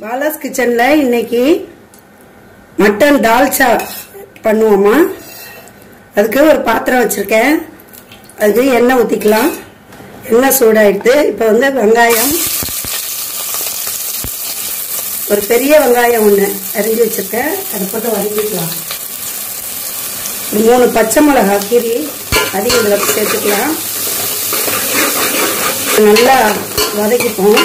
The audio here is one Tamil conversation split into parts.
பாலாஸ் கிச்சன்ல இன்னைக்கு மட்டன் தால்ச்சா பண்ணுவோமா அதுக்கு ஒரு பாத்திரம் வச்சிருக்கேன் அதுக்கு எண்ணெய் ஊற்றிக்கலாம் எண்ணெய் சூடாயிடுது இப்போ வந்து வெங்காயம் ஒரு பெரிய வெங்காயம் ஒன்று அரிஞ்சு வச்சிருக்கேன் அதை போட்டு வதக்கிக்கலாம் ஒரு மூணு பச்சை மிளகா கீரி அதையும் இதில் சேர்த்துக்கலாம் நல்லா வதக்கிப்போம்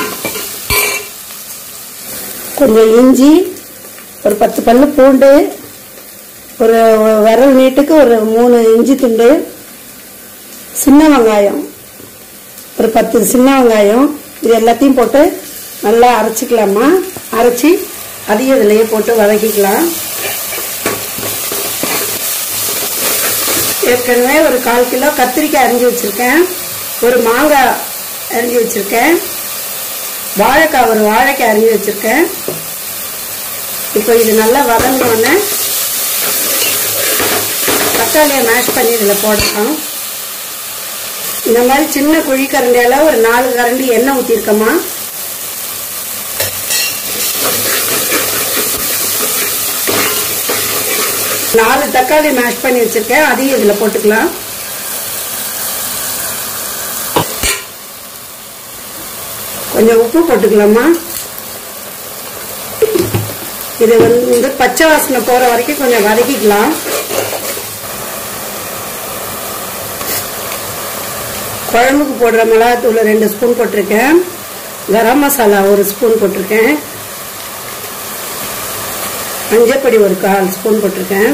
கொஞ்சம் இஞ்சி ஒரு பத்து பல்லு பூண்டு ஒரு விரல் நீட்டுக்கு ஒரு மூணு இஞ்சி துண்டு சின்ன வெங்காயம் ஒரு பத்து சின்ன வெங்காயம் இது எல்லாத்தையும் போட்டு நல்லா அரைச்சிக்கலாமா அரைச்சி அதையும் இதுலேயே போட்டு வதக்கிக்கலாம் ஏற்கனவே ஒரு கால் கிலோ கத்திரிக்காய் அரிஞ்சு வச்சுருக்கேன் ஒரு மாங்காய் அரிஞ்சு வச்சுருக்கேன் வாழைக்காய் ஒரு வாழைக்காய் அரிஞ்சு வச்சுருக்கேன் இப்போ இது நல்லா வதங்கினோடனே தக்காளியை மேஷ் பண்ணி இதில் போடலாம் இந்த மாதிரி சின்ன குழி கரண்டியால் ஒரு நாலு கரண்டி எண்ணெய் ஊற்றிருக்கோமா நாலு தக்காளி மேஷ் பண்ணி வச்சிருக்கேன் அதையும் இதில் போட்டுக்கலாம் கொஞ்சம் உப்பு போட்டுக்கலாமா இது வந்து பச்சை வாசனை போற வரைக்கும் கொஞ்சம் வதக்கிக்கலாம் குழம்புக்கு போடுற மிளகாத்தூள் ரெண்டு ஸ்பூன் போட்டிருக்கேன் கரம் மசாலா ஒரு ஸ்பூன் போட்டிருக்கேன் மஞ்சப்பொடி ஒரு கால் ஸ்பூன் போட்டிருக்கேன்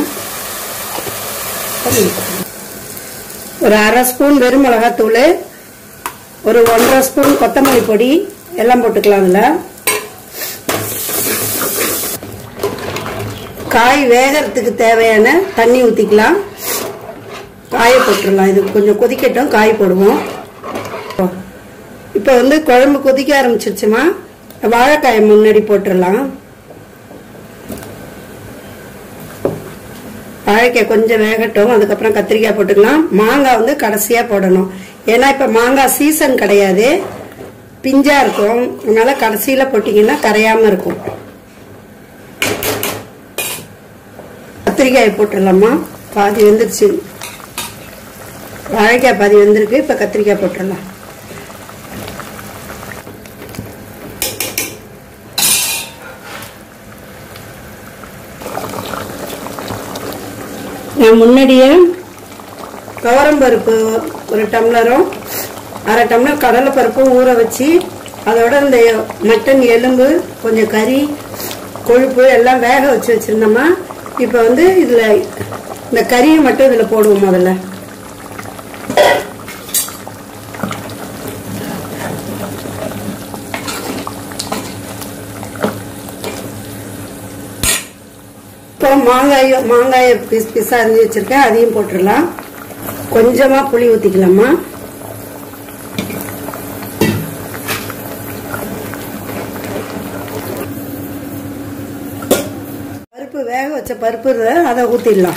ஒரு அரை ஸ்பூன் வெறும் மிளகாத்தூள் ஒரு ஒன்றரை ஸ்பூன் கொத்தமல்லி பொடி எல்லாம் போட்டுக்கலாம் அதில் காய் வேகிறதுக்கு தேவையான தண்ணி ஊற்றிக்கலாம் காய போட்டுடலாம் இது கொஞ்சம் கொதிக்கட்டும் காய் போடுவோம் இப்போ வந்து குழம்பு கொதிக்க ஆரம்பிச்சிருச்சுமா வாழைக்காயை முன்னாடி போட்டுடலாம் வாழைக்காய் கொஞ்சம் வேகட்டும் அதுக்கப்புறம் கத்திரிக்காய் போட்டுக்கலாம் மாங்காய் வந்து கடைசியாக போடணும் ஏன்னா இப்போ மாங்காய் சீசன் கிடையாது பிஞ்சா இருக்கும் அதனால கடைசியில் போட்டிங்கன்னா கரையாமல் இருக்கும் கத்திரிக்காய் போட்டுடலாமா பாதி வெந்துருச்சு வாழைக்காய் பாதி வெந்திருக்கு இப்போ கத்திரிக்காய் போட்டுடலாம் நான் முன்னாடியே துவரம்பருப்பு ஒரு டம்ளரும் அரை டம்ளர் கடலைப்பருப்பும் ஊற வச்சு அதோட இந்த மட்டன் எலும்பு கொஞ்சம் கறி கொழுப்பு எல்லாம் வேக வச்சு வச்சிருந்தோமா இப்போ வந்து இதில் இந்த கறியை மட்டும் இதில் போடுவோம் முதல்ல இப்போ மாங்காயும் மாங்காயை பீஸ் பீஸாக அரிஞ்சு வச்சிருக்கேன் அதையும் போட்டுடலாம் கொஞ்சமாக புளி ஊற்றிக்கலாமா பருப்பு வேக வச்ச பருப்பு அதை ஊற்றிடலாம்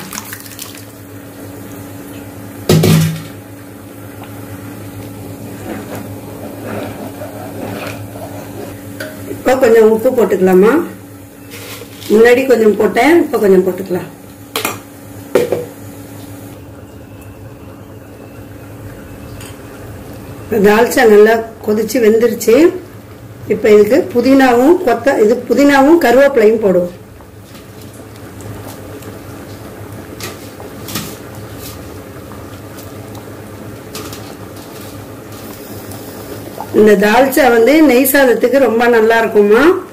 இப்போ கொஞ்சம் உப்பு போட்டுக்கலாமா முன்னாடி கொஞ்சம் போட்டேன் இப்போ கொஞ்சம் போட்டுக்கலாம் தால்ச்சா நல்லா கொதிச்சு வெந்துருச்சு இப்போ இதுக்கு புதினாவும் கொத்த இது புதினாவும் கருவேப்பிலையும் போடுவோம் இந்த தால்ச்சா வந்து நெய் சாதத்துக்கு ரொம்ப நல்லா இருக்குமா